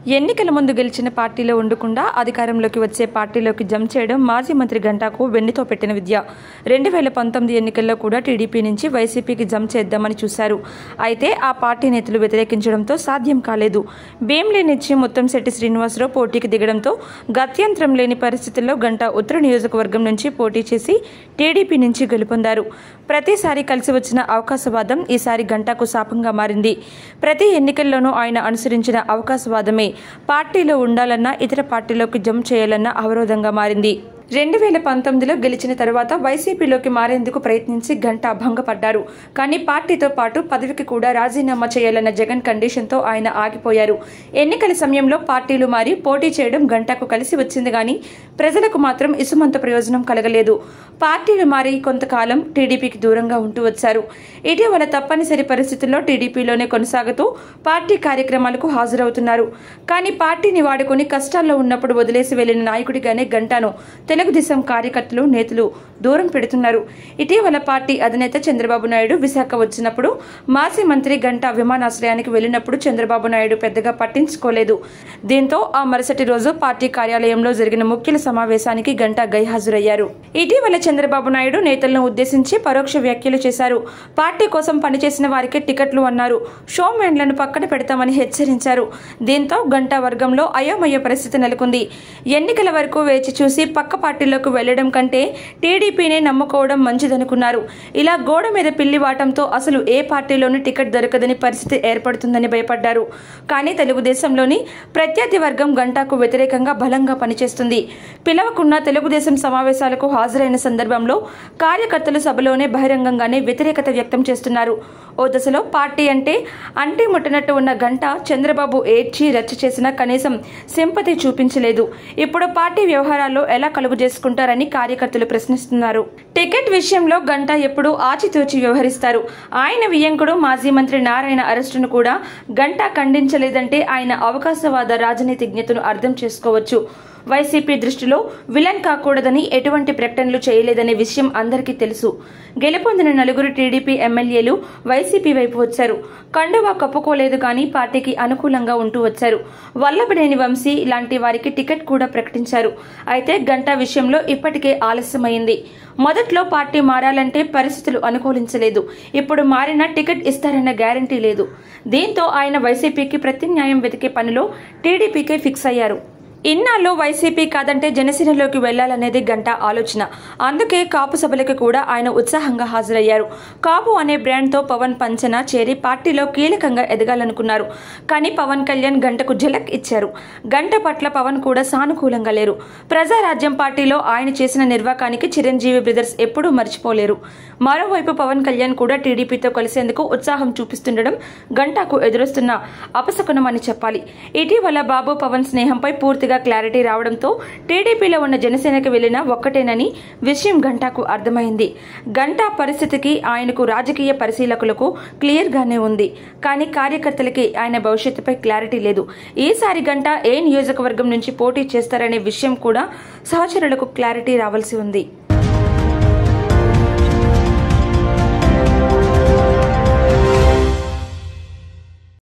ఎన్నికల ముందు గెలిచిన పార్టీలో ఉండకుండా అధికారంలోకి వచ్చే పార్టీలోకి జంప్ చేయడం మాజీ మంత్రి గంటాకు వెన్నుతో పెట్టిన విద్య రెండు వేల పంతొమ్మిది ఎన్నికల్లో కూడా టీడీపీ నుంచి వైసీపీకి జంప్ చేద్దామని చూశారు అయితే ఆ పార్టీ నేతలు వ్యతిరేకించడంతో సాధ్యం కాలేదు భీమ్లేనిచ్చి ముత్తంశెట్టి శ్రీనివాసరావు పోటీకి దిగడంతో గత్యంతరం లేని పరిస్థితుల్లో గంట ఉత్తర నియోజకవర్గం నుంచి పోటీ చేసి టీడీపీ నుంచి గెలుపొందారు ప్రతిసారి కలిసి వచ్చిన అవకాశవాదం ఈసారి గంటాకు శాపంగా మారింది ప్రతి ఎన్నికల్లోనూ ఆయన అనుసరించిన అవకాశవాదమే పార్టీలో ఉండాలన్నా ఇతర పార్టీలోకి జంప్ చేయాలన్నా అవరోధంగా మారింది రెండు వేల పంతొమ్మిదిలో గెలిచిన తరువాత వైసీపీలోకి మారేందుకు ప్రయత్నించి గంట భంగపడ్డారు కానీ పార్టీతో పాటు పదవికి కూడా రాజీనామా చేయాలన్న జగన్ కండిషన్తో ఆయన ఆగిపోయారు ఎన్నికల సమయంలో పార్టీలు మారి పోటీ చేయడం గంటకు కలిసి వచ్చింది కానీ ప్రజలకు మాత్రం ఇసుమంత ప్రయోజనం కలగలేదు పార్టీలు మారి కొంతకాలం టీడీపీకి దూరంగా ఉంటూ వచ్చారు ఇటీవల తప్పనిసరి పరిస్థితుల్లో టీడీపీలోనే కొనసాగుతూ పార్టీ కార్యక్రమాలకు హాజరవుతున్నారు కానీ పార్టీని వాడుకొని కష్టాల్లో ఉన్నప్పుడు వదిలేసి వెళ్లిన నాయకుడిగానే గంటాను తెలుగుదేశం కార్యకర్తలు నేతలు దూరం పెడుతున్నారు ఇటీవల పార్టీ అధినేత చంద్రబాబు నాయుడు విశాఖ వచ్చినప్పుడు మాజీ మంత్రి గంటా విమానాశ్రయానికి వెళ్లినప్పుడు చంద్రబాబు నాయుడు పెద్దగా పట్టించుకోలేదు దీంతో ఆ మరుసటి రోజు పార్టీ కార్యాలయంలో జరిగిన ముఖ్యుల సమావేశానికి గంటా గైహాజరయ్యారు ఇటీవల చంద్రబాబు నాయుడు నేతలను ఉద్దేశించి పరోక్ష వ్యాఖ్యలు చేశారు పార్టీ కోసం పనిచేసిన వారికి టికెట్లు అన్నారు షో మ్యాన్లను పక్కన పెడతామని హెచ్చరించారు దీంతో గంటా వర్గంలో అయోమయ పరిస్థితి నెలకొంది ఎన్నికల వరకు వేచి చూసి పక్క పార్టీలోకి వెళ్లడం కంటే టీడీపీనే నమ్ముకోవడం మంచిదనుకున్నారు ఇలా గోడ మీద పిల్లి వాటంతో అసలు ఏ పార్టీలోనూ టికెట్ దొరకదని పరిస్థితి ఏర్పడుతుందని భయపడ్డారు కానీ తెలుగుదేశంలోని ప్రత్యర్థి వర్గం గంటాకు వ్యతిరేకంగా బలంగా పనిచేస్తుంది పిలవకున్న తెలుగుదేశం సమావేశాలకు హాజరైన సందర్భంలో కార్యకర్తలు సభలోనే బహిరంగంగానే వ్యతిరేకత వ్యక్తం చేస్తున్నారు ఓ దశలో పార్టీ అంటే అంటి ముట్టనట్టు ఉన్న గంట చంద్రబాబు ఏడ్చి రచ్చ చేసినా కనీసం సింపతి చూపించలేదు ఇప్పుడు పార్టీ వ్యవహారాల్లో ఎలా కలుగు చేసుకుంటారని కార్యకర్తలు ప్రశ్నిస్తున్నారు టికెట్ విషయంలో గంట ఎప్పుడు ఆచితూచి వ్యవహరిస్తారు ఆయన వియ్యంకుడు మాజీ మంత్రి నారాయణ అరెస్టును కూడా గంట ఖండించలేదంటే ఆయన అవకాశవాద రాజనీతిజ్ఞతను అర్థం చేసుకోవచ్చు వైసీపీ దృష్టిలో విలన్ కాకూడదని ఎటువంటి ప్రకటనలు చేయలేదనే విషయం అందరికీ తెలుసు గెలుపొందిన నలుగురు టీడీపీ ఎమ్మెల్యేలు వైసీపీ వైపు వచ్చారు కండువా కప్పుకోలేదు కానీ పార్టీకి అనుకూలంగా ఉంటూ వచ్చారు వల్లభనేని వంశీ లాంటి వారికి టికెట్ కూడా ప్రకటించారు అయితే గంటా విషయంలో ఇప్పటికే ఆలస్యమైంది మొదట్లో పార్టీ మారాలంటే పరిస్థితులు అనుకూలించలేదు ఇప్పుడు మారినా టికెట్ ఇస్తారన్న గ్యారంటీ లేదు దీంతో ఆయన వైసీపీకి ప్రత్యామ్నాయం వెతికే పనిలో టీడీపీకే ఫిక్స్ అయ్యారు ఇన్నాళ్ళు వైసీపీ కాదంటే జనసేనలోకి వెళ్లాలనేది గంట ఆలోచన అందుకే కాపు సభలకు కూడా ఆయన ఉత్సాహంగా హాజరయ్యారు కాపు అనే బ్రాండ్తో పవన్ పంచన చేరి పార్టీలో కీలకంగా ఎదగాలనుకున్నారు కానీ పవన్ కళ్యాణ్ గంటకు ఝలక్ ఇచ్చారు గంట పట్ల పవన్ కూడా సానుకూలంగా లేరు ప్రజారాజ్యం పార్టీలో ఆయన చేసిన నిర్వాకానికి చిరంజీవి బ్రదర్స్ ఎప్పుడూ మర్చిపోలేరు మరోవైపు పవన్ కళ్యాణ్ కూడా టీడీపీతో కలిసేందుకు ఉత్సాహం చూపిస్తుండడం గంటాకు ఎదురొస్తున్న అపశకునమని చెప్పాలి ఇటీవల బాబు పవన్ స్నేహంపై పూర్తిగా క్లారిటీ రావడంతో టీడీపీలో ఉన్న జనసేనకి వెళ్లిన ఒక్కటేనని విషయం గంటాకు అర్థమైంది గంటా పరిస్థితికి ఆయనకు రాజకీయ పరిశీలకులకు క్లియర్ గానే ఉంది కానీ కార్యకర్తలకి ఆయన భవిష్యత్తుపై క్లారిటీ లేదు ఈసారి గంట ఏ నియోజకవర్గం నుంచి పోటీ చేస్తారనే విషయం కూడా సహచరులకు క్లారిటీ రావాల్సి ఉంది